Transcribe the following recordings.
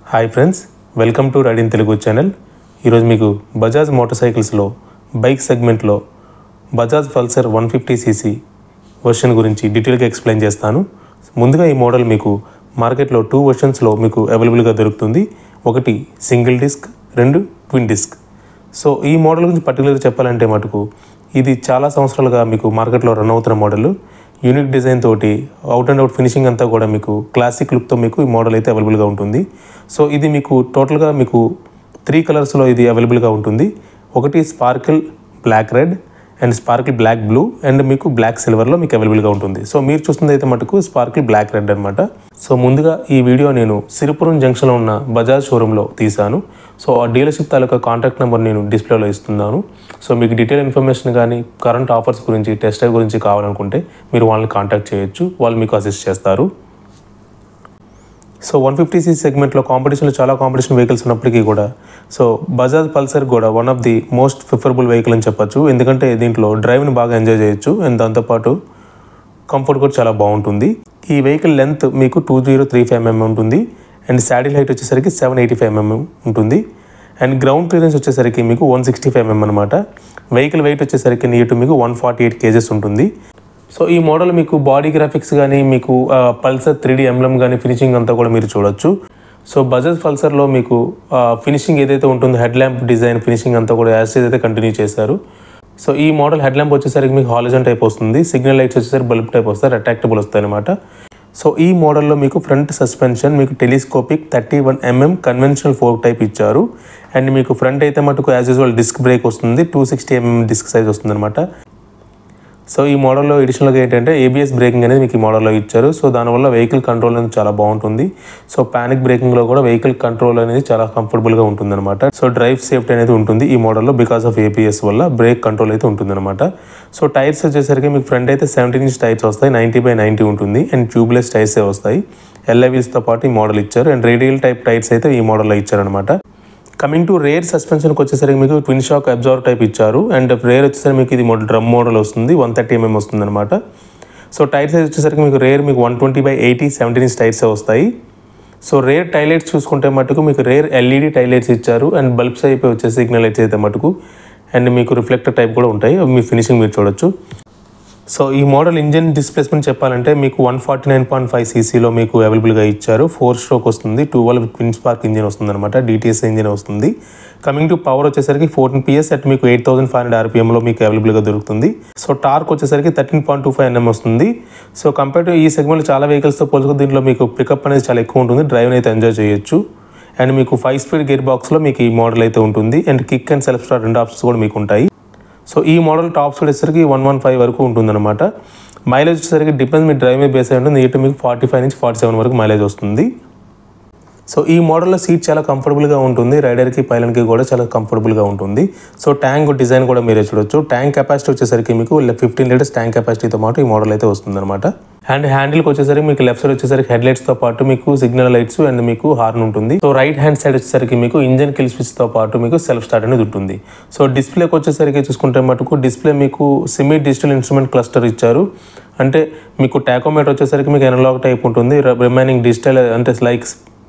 hi friends welcome to ride in Telugu channel ఈరోజు మీకు Bajaj motor సైకిల్స్లో బైక్ సెగ్మెంట్లో Bajaj Pulsar one fifty CC version గురించి డీటెయిల్గా ఎక్స్ప్లెయిన్ చేస్తాను ముందుగా ఈ మోడల్ మీకు మార్కెట్లో టూ వర్షన్స్లో మీకు అవైలబుల్గా దొరుకుతుంది ఒకటి సింగిల్ డిస్క్ రెండు ట్విన్ డిస్క్ సో ఈ మోడల్ గురించి పర్టికులర్గా చెప్పాలంటే మటుకు ఇది చాలా సంవత్సరాలుగా మీకు మార్కెట్లో రన్ అవుతున్న మోడల్ యూనిక్ డిజైన్ తోటి అవుట్ అండ్ అవుట్ ఫినిషింగ్ అంతా కూడా మీకు క్లాసిక్ లుక్తో మీకు ఈ మోడల్ అయితే అవైలబుల్గా ఉంటుంది సో ఇది మీకు టోటల్గా మీకు త్రీ కలర్స్లో ఇది అవైలబుల్గా ఉంటుంది ఒకటి sparkle black red and sparkle black blue and మీకు బ్లాక్ సిల్వర్లో మీకు అవైలబుల్గా ఉంటుంది సో మీరు చూస్తుంది అయితే మటుకు స్పార్కిల్ బ్లాక్ రెడ్ అనమాట సో ముందుగా ఈ వీడియో నేను సిరిపురం జంక్షన్లో ఉన్న బజాజ్ షోరూంలో తీశాను సో ఆ డీలర్షిప్ తాలూకా కాంటాక్ట్ నెంబర్ నేను డిస్ప్లేలో ఇస్తున్నాను సో మీకు డీటెయిల్ ఇన్ఫర్మేషన్ కానీ కరెంట్ ఆఫర్స్ గురించి టెస్ట్ డ్రైవ్ గురించి కావాలనుకుంటే మీరు వాళ్ళని కాంటాక్ట్ చేయొచ్చు వాళ్ళు మీకు అసిస్ట్ చేస్తారు సో వన్ ఫిఫ్టీ సీ సెగ్మెంట్లో కాంపిటీషన్లో చాలా కాంపిటీషన్ వెహికల్స్ ఉన్నప్పటికీ కూడా సో బజాజ్ పల్సర్ కూడా one of the most preferable vehicle అని చెప్పొచ్చు ఎందుకంటే దీంట్లో డ్రైవ్ని బాగా ఎంజాయ్ చేయొచ్చు అండ్ దాంతోపాటు కంఫర్ట్ కూడా చాలా బాగుంటుంది ఈ వెహికల్ లెంత్ మీకు two zero three five mm ఉంటుంది అండ్ శాడిల్ హైట్ వచ్చేసరికి సెవెన్ ఎయిటీ ఫైవ్ ఎంఎం ఉంటుంది అండ్ గ్రౌండ్ క్లియరెన్స్ వచ్చేసరికి మీకు వన్ సిక్స్టీ ఫైవ్ ఎంఎం అనమాట వెహికల్ వెయిట్ వచ్చేసరికి నీటు మీకు వన్ ఫార్టీ ఎయిట్ కేజెస్ ఉంటుంది సో ఈ మోడల్ మీకు బాడీ గ్రాఫిక్స్ కానీ మీకు పల్సర్ త్రీ డీ ఎంబ్లమ్ కానీ ఫినిషింగ్ అంతా కూడా మీరు చూడొచ్చు సో బజాజ్ పల్సర్లో మీకు ఫినిషింగ్ ఏదైతే ఉంటుందో హెడ్ ల్యాంప్ డిజైన్ ఫినిషింగ్ అంతా కూడా యాజ్ అయితే కంటిన్యూ చేశారు సో ఈ మోడల్ హెడ్ ల్యాంప్ వచ్చేసరికి మీకు హాలిజన్ టైప్ వస్తుంది సిగ్నల్ లైట్స్ వచ్చేసరికి బల్బ్ టైప్ వస్తాయి రెట్రాక్టబుల్ వస్తాయి అనమాట సో ఈ మోడల్లో మీకు ఫ్రంట్ సస్పెన్షన్ మీకు telescopic thirty one mm conventional fork type ఇచ్చారు అండ్ మీకు ఫ్రంట్ అయితే మటుకు యాజ్ యూజువల్ డిస్క్ బ్రేక్ వస్తుంది two sixty mm disc size వస్తుంది అనమాట సో ఈ మోడల్లో ఎడిషనల్గా ఏంటంటే ఏబిఎస్ బ్రేకింగ్ అనేది మీకు ఈ మోడల్లో ఇచ్చారు సో దానివల్ల వెహికల్ కంట్రోల్ అనేది చాలా బాగుంటుంది సో పానిక్ బ్రేకింగ్లో కూడా వెహికల్ కంట్రోల్ అనేది చాలా కంఫర్టబుల్గా ఉంటుందన్నమాట సో డ్రైవ్ సేఫ్టీ అనేది ఉంటుంది ఈ మోడల్లో బికాస్ ఆఫ్ ఏబిఎస్ వల్ల బ్రేక్ కంట్రోల్ అయితే ఉంటుందన్నమాట సో టైర్స్ వచ్చేసరికి మీకు ఫ్రంట్ అయితే సెవెంటీన్ ఇంచ్ టైర్స్ వస్తాయి నైంటీ బై నైంటీ ఉంటుంది అండ్ ట్యూబ్లెస్ టైర్సే వస్తాయి ఎల్ఐవీస్తో పాటు ఈ మోడల్ ఇచ్చారు అండ్ రేడియల్ టైప్ టైర్స్ అయితే ఈ మోడల్లో ఇచ్చారనమాట కమింగ్ టు రేర్ సస్పెన్షన్కి వచ్చేసరికి మీకు ట్విన్ షాక్ అబ్జర్వ్ టైప్ ఇచ్చారు అండ్ రేర్ వచ్చేసరికి మీకు ఇది డ్రమ్ మోడల్ వస్తుంది వన్ థర్టీ ఎంఎం వస్తుంది అనమాట సో టైర్ సైజ్ వచ్చేసరికి మీకు రేర్ మీకు one twenty by eighty seventeen inch tyres వస్తాయి సో రేర్ టైలైట్స్ చూసుకుంటే మటుకు మీకు రేర్ ఎల్ఈడి టైలైట్స్ ఇచ్చారు అండ్ బల్బ్స్ అయిపోయి వచ్చే సిగ్నల్ లైట్స్ అయితే మటుకు అండ్ మీకు రిఫ్లెక్టర్ టైప్ కూడా ఉంటాయి అవి మీ ఫినిషింగ్ మీరు చూడొచ్చు సో ఈ మోడల్ ఇంజిన్ డిస్ప్లేస్మెంట్ చెప్పాలంటే మీకు one forty nine point five సీసీలో మీకు అవైలబుల్గా ఇచ్చారు ఫోర్ స్ట్రోక్ వస్తుంది ట్వెల్వ్ క్విన్ స్పార్క్ ఇంజిన్ వస్తుంది అనమాట డిటిఎస్ ఇంజిన్ వస్తుంది కమింగ్ టు పవర్ వచ్చేసరికి ఫోర్టీన్ పిఎస్ అట్ మీకు ఎయిట్ థౌసండ్ ఫైవ్ హండ్రెడ్ ఆర్పిఎంలో మీకు అవైలబుల్గా దొరుకుతుంది సో టార్క్ వచ్చేసరికి thirteen point two five NM వస్తుంది సో కంపేర్ టు ఈ సెగ్మెంట్లో చాలా వెహికల్స్తో పోల్చుకు దీంట్లో మీకు పికప్ అనేది చాలా ఎక్కువ ఉంటుంది డ్రైవ్ అయితే ఎంజాయ్ చేయొచ్చు అండ్ మీకు ఫైవ్ స్పీడ్ గేర్ బాక్స్లో మీకు ఈ మోడల్ అయితే ఉంటుంది and kick and self start రెండు ఆప్షన్స్ కూడా మీకు ఉంటాయి సో ఈ మోడల్ టాప్ స్పీడ్ వచ్చేసరికి వన్ వన్ ఫైవ్ వరకు ఉంటుందన్నమాట మైలేజ్ వచ్చేసరికి డిపెండ్స్ మీ డ్రైవ్ మీద బేస్ అయి ఉంటుంది ఇటు మీకు ఫార్టీ ఫైవ్ నుంచి ఫార్టీ సెవెన్ వరకు మైలేజ్ వస్తుంది సో ఈ మోడల్లో సీట్ చాలా కంఫర్టబుల్గా ఉంటుంది రైడర్కి పైలన్కి కూడా చాలా కంఫర్టబుల్గా ఉంటుంది సో ట్యాంక్ డిజైన్ కూడా మీరే చూడొచ్చు ట్యాంక్ కెపాసిటీ వచ్చేసరికి మీకు ఫిఫ్టీన్ లీటర్స్ ట్యాంక్ కెపాసిటీతో పాటు ఈ మోడల్ అయితే వస్తుందన్నమాట అండ్ హ్యాండిల్కి వచ్చేసరికి మీకు లెఫ్ట్ సైడ్ వచ్చేసరికి హెడ్ లైట్స్తో పాటు మీకు సిగ్నల్ లైట్స్ అండ్ మీకు హార్న్ ఉంటుంది సో రైట్ హ్యాండ్ సైడ్ వచ్చేసరికి మీకు ఇంజన్ కిల్ స్విచ్తో పాటు మీకు సెల్ఫ్ స్టార్ట్ అనేది ఉంటుంది సో డిస్ప్లేకి వచ్చేసరికి చూసుకుంటే మటుకు డిస్ప్లే మీకు సెమీ డిజిటల్ ఇన్స్ట్రుమెంట్ క్లస్టర్ ఇచ్చారు అంటే మీకు టాకోమీటర్ వచ్చేసరికి మీకు ఎనలాగ్ టైప్ ఉంటుంది రిమైనింగ్ డిజిటల్ అంటే లైక్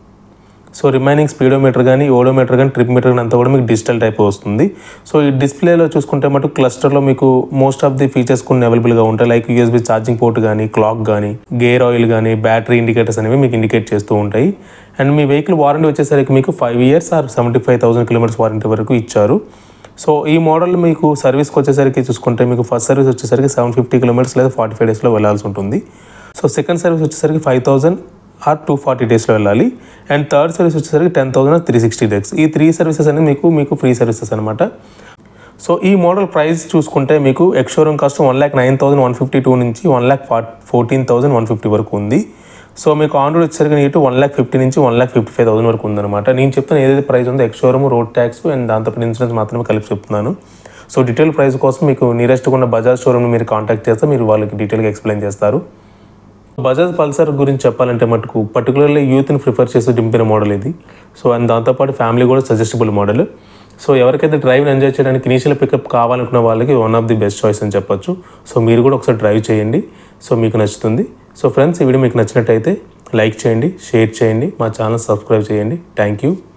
సో రిమైనింగ్ స్పీడోమీటర్ కానీ ఓడోమీటర్ కానీ ట్రిప్ మీటర్ కానీ అంతా కూడా మీకు డిజిటల్ టైప్ వస్తుంది సో ఈ డిస్ప్లేలో చూసుకుంటే మటు క్లస్టర్లో మీకు మోస్ట్ ఆఫ్ ది ఫీచర్స్ కొన్ని అవైలబుల్గా ఉంటాయి లైక్ యూఎస్బీ ఛార్జింగ్ పోర్ట్ కానీ క్లాక్ కానీ గేర్ ఆయిల్ కానీ బ్యాటరీ ఇండికేటర్స్ అనేవి మీకు ఇండికేట్ చేస్తూ ఉంటాయి అండ్ మీ వెహికల్ వారంటీ వచ్చేసరికి మీకు five years or seventy five thousand kilometres warranty వరకు ఇచ్చారు సో ఈ మోడల్ మీకు సర్వీస్కి వచ్చేసరికి చూసుకుంటే మీకు ఫస్ట్ సర్వీస్ వచ్చేసరికి సెవెన్ ఫిఫ్టీ కిలోమీటర్స్ లేదా ఫార్టీ ఫైవ్ డేస్లో వెళ్ళాల్సి ఉంటుంది సో సెకండ్ సర్వీస్ వచ్చేసరికి five thousand or two forty డేస్లో వెళ్ళాలి అండ్ థర్డ్ సర్వీస్ వచ్చేసరికి ten thousand three sixty days ఈ త్రీ సర్వీసెస్ అనేది మీకు మీకు ఫ్రీ సర్వీసెస్ అనమాట సో ఈ మోడల్ ప్రైస్ చూసుకుంటే మీకు ex showroom cost one lakh nine thousand one fifty two నుంచి one lakh fourteen thousand one fifty వరకు ఉంది సో మీకు ఆన్ రోడ్ వచ్చేసరికి నీటు వన్ ల్యాక్ ఫిఫ్టీ నుంచి one lakh fifty five thousand వరకు ఉందన్నమాట నేను చెప్తాను ఏదైతే ప్రైస్ ఉందో ఎక్స్షోరూమ్ రోడ్ ట్యాక్స్ అండ్ దాంతోపాటు ఇన్సూరెన్స్ మాత్రమే కలిపి చెప్తున్నాను సో డీటెయిల్ ప్రైస్ కోసం మీకు నియరెస్ట్ ఉన్న బజాజ్ షోరూమ్ని మీరు కాంటాక్ట్ చేస్తే మీరు వాళ్ళకి డీటెయిల్గా ఎక్స్ప్లెయిన్ చేస్తారు బజాజ్ పల్సర్ గురించి చెప్పాలంటే మటుకు పర్టికులర్లీ యూత్ని ప్రిఫర్ చేస్తూ దింపిన మోడల్ ఇది సో అండ్ దాంతోపాటు ఫ్యామిలీ కూడా సజెస్టబుల్ మోడల్ సో ఎవరికైతే డ్రైవ్ని ఎంజాయ్ చేయడానికి ఇనీషియల్ పికప్ కావాలనుకున్న వాళ్ళకి one of the best choice అని చెప్పొచ్చు సో మీరు కూడా ఒకసారి డ్రైవ్ చేయండి సో మీకు నచ్చుతుంది సో ఫ్రెండ్స్ ఈ వీడియో మీకు నచ్చినట్టయితే లైక్ చేయండి షేర్ చేయండి మా ఛానల్ సబ్స్క్రైబ్ చేయండి థ్యాంక్ యూ